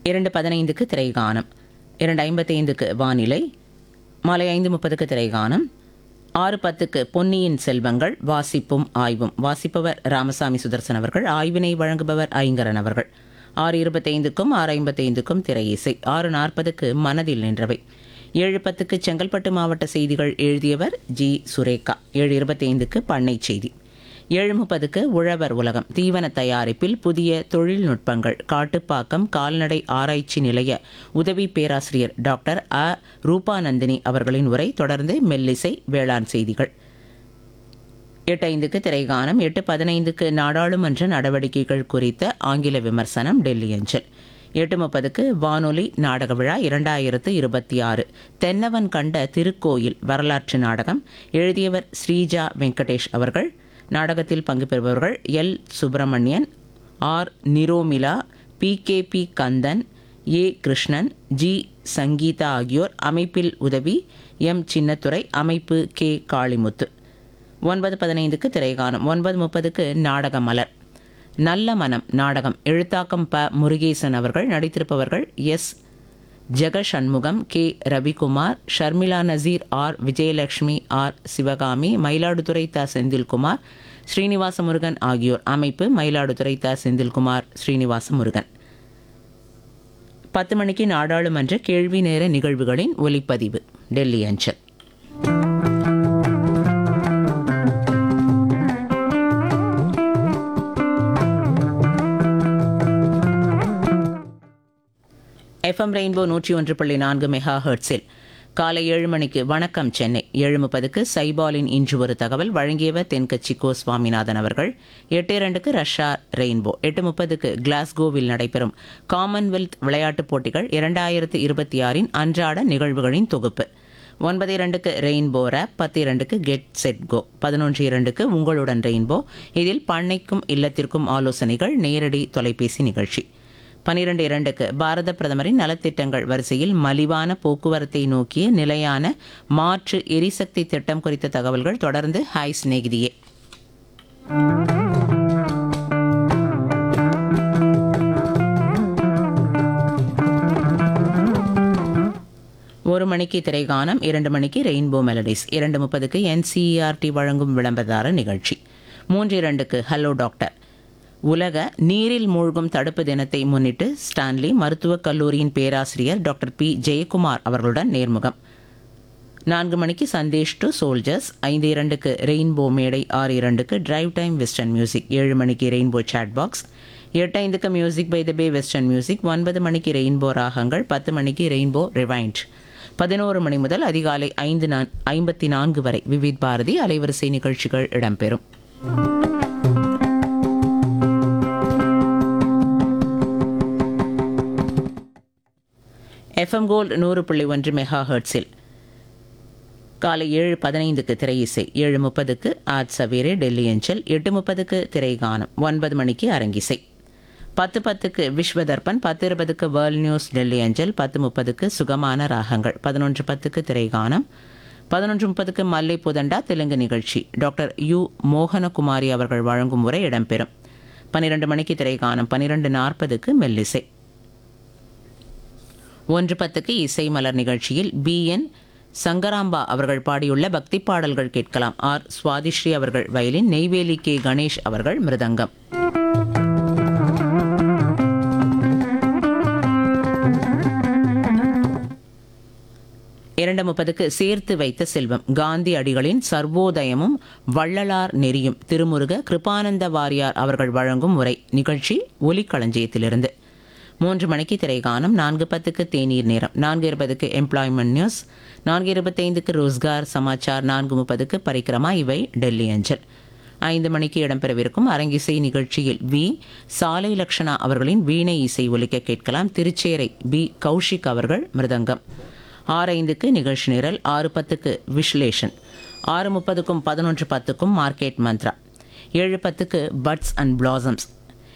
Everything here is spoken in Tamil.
இரண்டு பதினைந்துக்கு திரைகானம் இரண்டு ஐம்பத்தைந்துக்கு வானிலை மாலை ஐந்து முப்பதுக்கு திரைகானம் ஆறு பத்துக்கு பொன்னியின் செல்வங்கள் வாசிப்பும் ஆய்வும் வாசிப்பவர் ராமசாமி சுதர்சன் அவர்கள் ஆய்வினை வழங்குபவர் ஐங்கரன் அவர்கள் ஆறு இருபத்தைந்துக்கும் ஆறு ஐம்பத்தைந்துக்கும் திரை இசை ஆறு நாற்பதுக்கு மனதில் நின்றவை ஏழு பத்துக்கு செங்கல்பட்டு மாவட்ட செய்திகள் எழுதியவர் ஜி சுரேகா ஏழு இருபத்தைந்துக்கு பண்ணை செய்தி ஏழு முப்பதுக்கு உழவர் உலகம் தீவன தயாரிப்பில் புதிய தொழில்நுட்பங்கள் காட்டுப்பாக்கம் கால்நடை ஆராய்ச்சி நிலைய உதவி பேராசிரியர் டாக்டர் அ ரூபாநந்தினி அவர்களின் உரை தொடர்ந்து மெல்லிசை வேளாண் செய்திகள் எட்டு ஐந்துக்கு திரைகானம் எட்டு பதினைந்துக்கு நாடாளுமன்ற நடவடிக்கைகள் குறித்த ஆங்கில விமர்சனம் டெல்லி அஞ்சல் எட்டு முப்பதுக்கு வானொலி நாடக விழா இரண்டாயிரத்து இருபத்தி ஆறு தென்னவன் கண்ட திருக்கோயில் வரலாற்று நாடகம் எழுதியவர் ஸ்ரீஜா வெங்கடேஷ் அவர்கள் நாடகத்தில் பங்கு பெறுபவர்கள் L Subramanian R Niromila P K P Kandan A Krishnan G Sangeetha ஆகியோர் அமைப்பில் உதவி எம் சின்னத்துரை அமைப்பு கே காளிமுத்து ஒன்பது பதினைந்துக்கு திரைகானம் ஒன்பது முப்பதுக்கு நாடக மலர் நல்ல மனம் நாடகம் எழுத்தாக்கம் ப முருகேசன் அவர்கள் நடித்திருப்பவர்கள் S Jegashanmugam K Ravikumar Sharmila Naseer R Vijayalakshmi R Sivakami Mayiladuthurai T Senthilkumar Srinivasa Murugan ஆகியோர் அமைப்பு மயிலாடுதுறை த செந்தில்குமார் ஸ்ரீனிவாச முருகன் பத்து மணிக்கு நாடாளுமன்ற கேள்வி நேர நிகழ்வுகளின் ஒலிப்பதிவு டெல்லி அஞ்சல் எஃப்எம் ரெயின்போ நூற்றி ஒன்று புள்ளி நான்கு மெகா ஹெர்ட்ஸில் காலை ஏழு மணிக்கு வணக்கம் சென்னை ஏழு முப்பதுக்கு சைபாலின் இன்று ஒரு தகவல் வழங்கியவர் தென்கட்சி கோ சுவாமிநாதன் அவர்கள் எட்டு இரண்டுக்கு ரஷ்யா ரெயின்போ எட்டு முப்பதுக்கு கிளாஸ்கோவில் நடைபெறும் காமன்வெல்த் விளையாட்டுப் போட்டிகள் இரண்டாயிரத்து இருபத்தி ஆறின் அன்றாட நிகழ்வுகளின் தொகுப்பு ஒன்பது இரண்டுக்கு ரெயின்போ ரேப் பத்து இரண்டுக்கு கெட் செட் கோ பதினொன்று இரண்டுக்கு உங்களுடன் ரெயின்போ இதில் பண்ணைக்கும் இல்லத்திற்கும் ஆலோசனைகள் நேரடி தொலைபேசி நிகழ்ச்சி பனிரெண்டு இரண்டுக்கு பாரத பிரதமரின் நலத்திட்டங்கள் வரிசையில் மலிவான போக்குவரத்தை நோக்கிய நிலையான மாற்று எரிசக்தி திட்டம் குறித்த தகவல்கள் தொடர்ந்து ஹாய் சிநேகிதியே ஒரு மணிக்கு திரைகானம் இரண்டு மணிக்கு ரெயின்போ மெலடிஸ் இரண்டு முப்பதுக்கு என்சிஇஆர்டி வழங்கும் விளம்பரதார நிகழ்ச்சி மூன்று இரண்டுக்கு ஹலோ டாக்டர் உலக நீரில் மூழ்கும் தடுப்பு தினத்தை முன்னிட்டு ஸ்டான்லி மருத்துவக் கல்லூரியின் பேராசிரியர் டாக்டர் பி ஜெயக்குமார் அவர்களுடன் நேர்முகம் நான்கு மணிக்கு சந்தேஷ் டு சோல்ஜர்ஸ் ஐந்து இரண்டுக்கு ரெயின்போ மேடை ஆறு இரண்டுக்கு டிரைவ் டைம் வெஸ்டர்ன் மியூசிக் ஏழு மணிக்கு ரெயின்போ சாட் பாக்ஸ் எட்டு ஐந்துக்கு music by the bay western music ஒன்பது மணிக்கு ரெயின்போ ராகங்கள் பத்து மணிக்கு ரெயின்போ ரிவைண்ட் பதினோரு மணி முதல் அதிகாலை ஐந்து நான் ஐம்பத்தி நான்கு வரை விவித் பாரதி அலைவரிசை நிகழ்ச்சிகள் இடம்பெறும் எஃப்எம் கோல்ட் நூறு புள்ளி ஒன்று மெகா ஹெர்ட்ஸில் காலை ஏழு பதினைந்துக்கு திரை இசை ஏழு முப்பதுக்கு ஆஜ் சவேரே டெல்லி அஞ்சல் எட்டு முப்பதுக்கு திரைகானம் ஒன்பது மணிக்கு அரங்கிசை பத்து பத்துக்கு விஸ்வ தர்ப்பன் பத்து இருபதுக்கு வேர்ல்ட் நியூஸ் டெல்லி அஞ்சல் பத்து முப்பதுக்கு சுகமான ராகங்கள் பதினொன்று பத்துக்கு திரைகானம் பதினொன்று முப்பதுக்கு மல்லை புதண்டா தெலுங்கு நிகழ்ச்சி டாக்டர் யு மோகனகுமாரி அவர்கள் வழங்கும் உரை இடம்பெறும் பன்னிரண்டு மணிக்கு திரைகானம் பன்னிரண்டு நாற்பதுக்கு மெல்லிசை ஒன்று பத்துக்கு இசை மலர் நிகழ்ச்சியில் பி என் சங்கராம்பா அவர்கள் பாடியுள்ள பக்தி பாடல்கள் கேட்கலாம் ஆர் சுவாதிஸ்ரீ அவர்கள் வயலின் நெய்வேலி கே கணேஷ் அவர்கள் மிருதங்கம் இரண்டு முப்பதுக்கு சேர்த்து வைத்த செல்வம் காந்தி அடிகளின் சர்வோதயமும் வள்ளலார் நெறியும் திருமுருக கிருபானந்த வாரியார் அவர்கள் வழங்கும் உரை நிகழ்ச்சி ஒலிக்களஞ்சியத்திலிருந்து மூன்று மணிக்கு திரைகானம் நான்கு பத்துக்கு தேநீர் நேரம் நான்கு இருபதுக்கு எம்ப்ளாய்மெண்ட் நியூஸ் நான்கு இருபத்தைந்துக்கு ரோஸ்கார் சமாச்சார் நான்கு முப்பதுக்கு பரிக்கிரமா இவை டெல்லி அஞ்சல் ஐந்து மணிக்கு இடம்பெறவிருக்கும் அரங்கிசை நிகழ்ச்சியில் வி சாலை லக்ஷணா அவர்களின் வீணை இசை ஒலிக்க கேட்கலாம் திருச்சேரை பி கௌஷிக் அவர்கள் மிருதங்கம் ஆறு ஐந்துக்கு நிகழ்ச்சி நிரல் ஆறு பத்துக்கு விஸ்லேஷன் ஆறு முப்பதுக்கும் பதினொன்று பத்துக்கும் மார்க்கெட் மந்த்ரா ஏழு பத்துக்கு பட்ஸ் அண்ட் பிளாசம்ஸ்